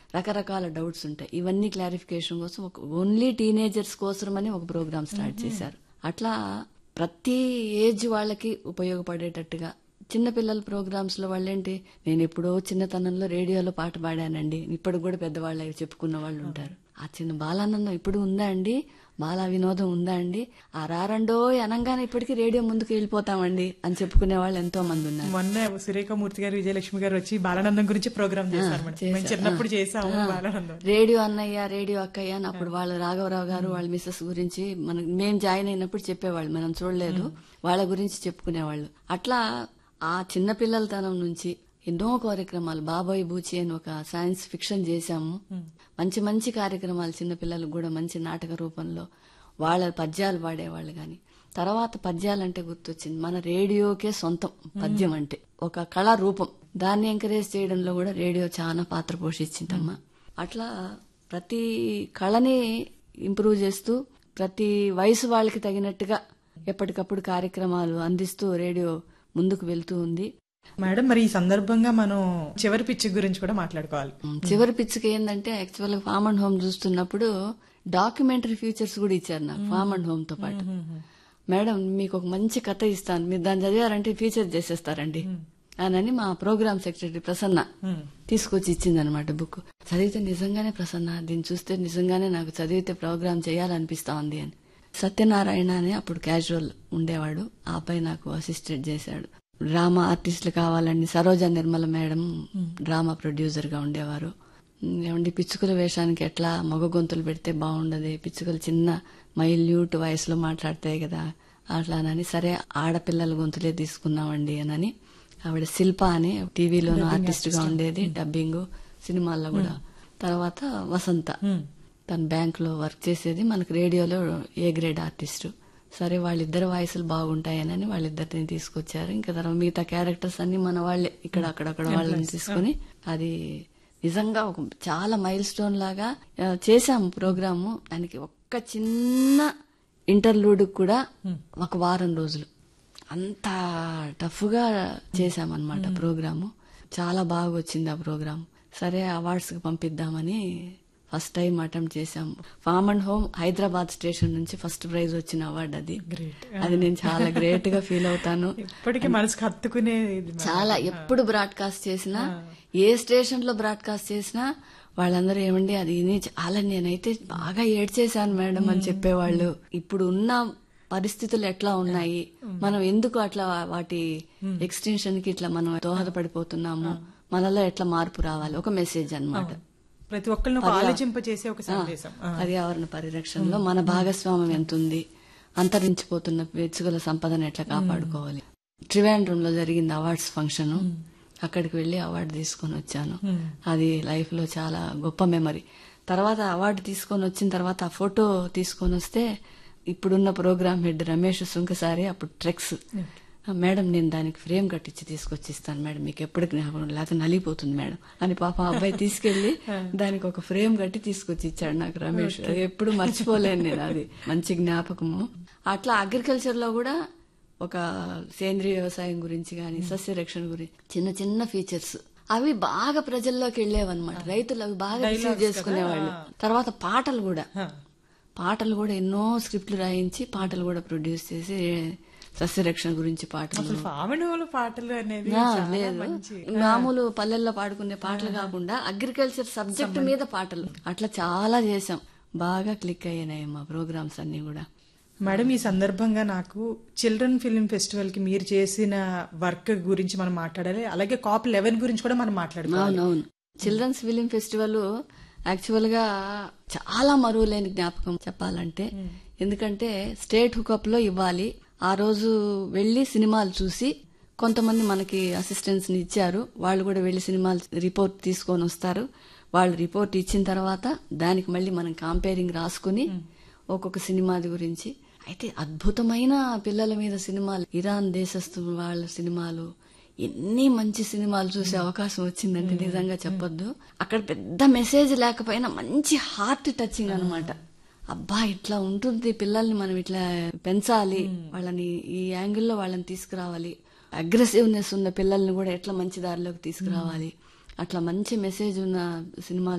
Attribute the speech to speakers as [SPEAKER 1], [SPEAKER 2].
[SPEAKER 1] రకరకాల డౌట్స్ ఉంటాయి ఇవన్నీ క్లారిఫికేషన్ కోసం ఒక ఓన్లీ టీనేజర్స్ కోసమని ఒక ప్రోగ్రామ్ స్టార్ట్ చేశారు అట్లా ప్రతి ఏజ్ వాళ్ళకి ఉపయోగపడేటట్టుగా చిన్నపిల్లల ప్రోగ్రామ్స్ లో వాళ్ళేంటి నేను ఎప్పుడో చిన్నతనంలో రేడియోలో పాట పాడానండి ఇప్పటికి కూడా పెద్దవాళ్ళు అవి చెప్పుకున్న వాళ్ళు ఉంటారు ఆ చిన్న బాలానందం ఇప్పుడు ఉందా అండి బాలా వినోదం ఉందా అండి ఆ రారండో అనంగానే ఇప్పటికీ రేడియో ముందుకు వెళ్ళిపోతామండి అని చెప్పుకునే వాళ్ళు ఎంతో మంది ఉన్నారు
[SPEAKER 2] మొన్న సురేఖమూర్తి గారు విజయలక్ష్మి గారు వచ్చి బాలానందం గురించి ప్రోగ్రామ్ చేశారు మేడం మేము చిన్నప్పుడు చేసాము బాలానందం
[SPEAKER 1] రేడియో అన్నయ్య రేడియో అక్కయ్య అని అప్పుడు వాళ్ళ రాఘవరావు గారు వాళ్ళ మిస్సెస్ గురించి మనం మేం జాయిన్ అయినప్పుడు చెప్పేవాళ్ళు మనం చూడలేదు వాళ్ళ గురించి చెప్పుకునేవాళ్ళు అట్లా ఆ చిన్న పిల్లలతనం నుంచి ఎన్నో కార్యక్రమాలు బాబాయ్ బూచి అని ఒక సైన్స్ ఫిక్షన్ చేశాము మంచి మంచి కార్యక్రమాలు చిన్నపిల్లలకు కూడా మంచి నాటక రూపంలో వాళ్ళ పద్యాలు పాడేవాళ్ళు గాని తర్వాత పద్యాలంటే గుర్తొచ్చింది మన రేడియోకే సొంతం పద్యం అంటే ఒక కళా రూపం దాన్ని ఎంకరేజ్ చేయడంలో కూడా రేడియో చాలా పాత్ర పోషించిందమ్మా అట్లా ప్రతి కళని ఇంప్రూవ్ చేస్తూ ప్రతి వయసు వాళ్ళకి తగినట్టుగా ఎప్పటికప్పుడు కార్యక్రమాలు అందిస్తూ రేడియో ముందుకు వెళ్తూ ఉంది
[SPEAKER 2] మేడం మరి ఈ సందర్భంగా మనం చివరి పిచ్చి గురించి కూడా మాట్లాడుకోవాలి
[SPEAKER 1] చివరి పిచ్చికి ఏంటంటే యాక్చువల్ గా ఫామ్ అండ్ హోమ్ చూస్తున్నప్పుడు డాక్యుమెంటరీ ఫీచర్స్ కూడా ఇచ్చారు నాకు ఫామ్ అండ్ హోమ్ తో పాటు మేడం మీకు ఒక మంచి కథ ఇస్తాను మీరు దాన్ని చదివారంటే ఫీచర్ చేసేస్తారండి అని మా ప్రోగ్రామ్ సెక్రటరీ ప్రసన్న తీసుకొచ్చి ఇచ్చింది అనమాట బుక్ చదివితే నిజంగానే ప్రసన్న దీన్ని చూస్తే నిజంగానే నాకు చదివితే ప్రోగ్రామ్ చేయాలనిపిస్తా ఉంది అని సత్యనారాయణ అని అప్పుడు క్యాజువల్ ఉండేవాడు ఆ అబ్బాయి నాకు అసిస్టెంట్ చేశాడు డ్రామా ఆర్టిస్టులు కావాలని Saroja Nirmala madam drama producer గా ఉండేవారు ఏమండి పిచ్చుకల వేషానికి ఎట్లా మగ గొంతులు పెడితే బాగుండదు పిచ్చుకలు చిన్న మైల్యూట్ వయసులో మాట్లాడతాయి కదా అట్లానని సరే ఆడపిల్లల గొంతులే తీసుకున్నామండి అని ఆవిడ శిల్ప అని టీవీలోనూ ఆర్టిస్ట్ గా ఉండేది డబ్బింగ్ సినిమాల్లో కూడా తర్వాత వసంత తను బ్యాంక్ లో వర్క్ చేసేది మనకు రేడియోలో ఏ గ్రేడ్ ఆర్టిస్ట్ సరే వాళ్ళిద్దరు వాయిస్లు బాగుంటాయనని వాళ్ళిద్దరిని తీసుకొచ్చారు ఇంకా తర్వాత మిగతా క్యారెక్టర్స్ అన్ని మన వాళ్ళే ఇక్కడ అక్కడక్కడ వాళ్ళని తీసుకుని అది నిజంగా ఒక చాలా మైల్ స్టోన్ లాగా ఆ, చేశాము ప్రోగ్రాము దానికి ఒక్క చిన్న ఇంటర్లూడ్ కూడా ఒక వారం రోజులు అంత టఫ్ గా చేశామన్నమాట ప్రోగ్రాము చాలా బాగా వచ్చింది ఆ ప్రోగ్రామ్ సరే అవార్డ్స్ కి పంపిద్దామని ఫస్ట్ టైం అటెంప్ట్ చేశాం farm and home Hyderabad station నుంచి ఫస్ట్ ప్రైజ్ వచ్చిన అవార్డు అది
[SPEAKER 2] Great.
[SPEAKER 1] అది నేను చాలా గ్రేట్ గా ఫీల్ అవుతాను
[SPEAKER 2] ఇప్పటికీ మనసుకు హత్తుకునే ఇది మేడం.
[SPEAKER 1] చాలా ఎప్పుడు బ్రాడ్కాస్ట్ చేసినా ఏ స్టేషన్ లో బ్రాడ్కాస్ట్ చేసినా వాళ్ళందరూ ఏమండి అది విని చాలా నేనైతే బాగా ఏడ్చేశాను మేడం అని చెప్పేవాళ్ళు ఇప్పుడు ఉన్న పరిస్థితులు ఎట్లా ఉన్నాయి మనం ఎందుకు అట్లా వాటి ఎక్స్టెన్షన్ కి ఇట్లా మనం దోహదపడిపోతున్నాము మనలో ఎట్లా మార్పు రావాలి ఒక మెసేజ్ అన్నమాట
[SPEAKER 2] ప్రతి ఒక్కరిని ఒక ఆలోచింప చేసే ఒక సందేశం ఆ.
[SPEAKER 1] పర్యావరణ పరిరక్షణలో మన భాగస్వామ్యం ఎంత ఉంది అంతరించిపోతున్న వెచ్చుగల సంపదను ఎట్లా కాపాడుకోవాలి ట్రివాండ్రంలో జరిగింది అవార్డ్స్ ఫంక్షన్ అక్కడికి వెళ్లి అవార్డు తీసుకొని వచ్చాను అది లైఫ్ లో చాలా గొప్ప మెమరీ తర్వాత అవార్డు తీసుకొని వచ్చిన తర్వాత ఆ ఫోటో తీసుకొని వస్తే ఇప్పుడున్న ప్రోగ్రామ్ హెడ్ రమేష్ సుంకసారి అప్పుడు ట్రెక్స్ మేడం నేను దానికి ఫ్రేమ్ కట్టించి తీసుకొచ్చి ఇస్తాను మేడం మీకు ఎప్పటికి జ్ఞాపకం లేకపోతే నలిగిపోతుంది మేడం అని పాప ఆ అబ్బాయి తీసుకెళ్లి దానికి ఒక ఫ్రేమ్ కట్టి తీసుకొచ్చి ఇచ్చాడు నాకు రమేష్ అది ఎప్పుడు మర్చిపోలేను నేను అది మంచి జ్ఞాపకము అట్లా అగ్రికల్చర్ లో కూడా ఒక సేంద్రియ వ్యవసాయం గురించి గాని సస్యరక్షణ గురించి చిన్న చిన్న ఫీచర్స్ అవి బాగా ప్రజల్లోకి వెళ్ళేవన్నమాట రైతులు అవి బాగా రిసీవ్ చేసుకునేవాళ్ళు తర్వాత పాటలు కూడా పాటలు కూడా ఎన్నో స్క్రిప్ట్లు రాయించి పాటలు కూడా ప్రొడ్యూస్ చేసి సస్యరక్షణ గురించి పాటలు
[SPEAKER 2] అసలు ఫామినోలు పాటలు అనేది
[SPEAKER 1] ఆ,
[SPEAKER 2] చాలా
[SPEAKER 1] లేదు
[SPEAKER 2] మంచి
[SPEAKER 1] మామూలు పల్లెల్లో పాడుకునే పాటలు కాకుండా అగ్రికల్చర్ సబ్జెక్ట్ మీద పాటలు అట్లా చాలా చేసాం బాగా క్లిక్ అయ్యాయి మా ప్రోగ్రామ్స్ అన్ని కూడా
[SPEAKER 2] మేడం ఈ సందర్భంగా నాకు చిల్డ్రన్ ఫిల్మ్ ఫెస్టివల్ కి మీరు చేసిన వర్క్ గురించి మనం మాట్లాడాలి అలాగే కాప్ లెవెన్ గురించి కూడా మనం మాట్లాడుకోవాలి
[SPEAKER 1] అవునవును చిల్డ్రన్స్ ఫిలిం ఫెస్టివల్ యాక్చువల్ గా చాలా మరువలేని జ్ఞాపకం చెప్పాలంటే ఎందుకంటే స్టేట్ హుకప్ లో ఇవ్వాలి ఆ రోజు వెళ్లి సినిమాలు చూసి కొంతమంది మనకి అసిస్టెంట్స్ ని ఇచ్చారు వాళ్ళు కూడా వెళ్లి సినిమాలు రిపోర్ట్ తీసుకొని వస్తారు వాళ్ళు రిపోర్ట్ ఇచ్చిన తర్వాత దానికి మళ్ళీ మనం కాంపేరింగ్ రాసుకుని ఒక్కొక్క సినిమాది గురించి అయితే అద్భుతమైన పిల్లల మీద సినిమాలు ఇరాన్ దేశస్థు వాళ్ళ సినిమాలు ఎన్ని మంచి సినిమాలు చూసే అవకాశం వచ్చిందంటే నిజంగా చెప్పొద్దు అక్కడ పెద్ద మెసేజ్ లేకపోయినా మంచి హార్ట్ టచింగ్ అన్నమాట అబ్బా ఇట్లా ఉంటుంది పిల్లల్ని మనం ఇట్లా పెంచాలి వాళ్ళని ఈ యాంగిల్లో వాళ్ళని తీసుకురావాలి అగ్రెసివ్నెస్ ఉన్న పిల్లల్ని కూడా ఎట్లా మంచి దారిలోకి తీసుకురావాలి అట్లా మంచి మెసేజ్ ఉన్న సినిమాలు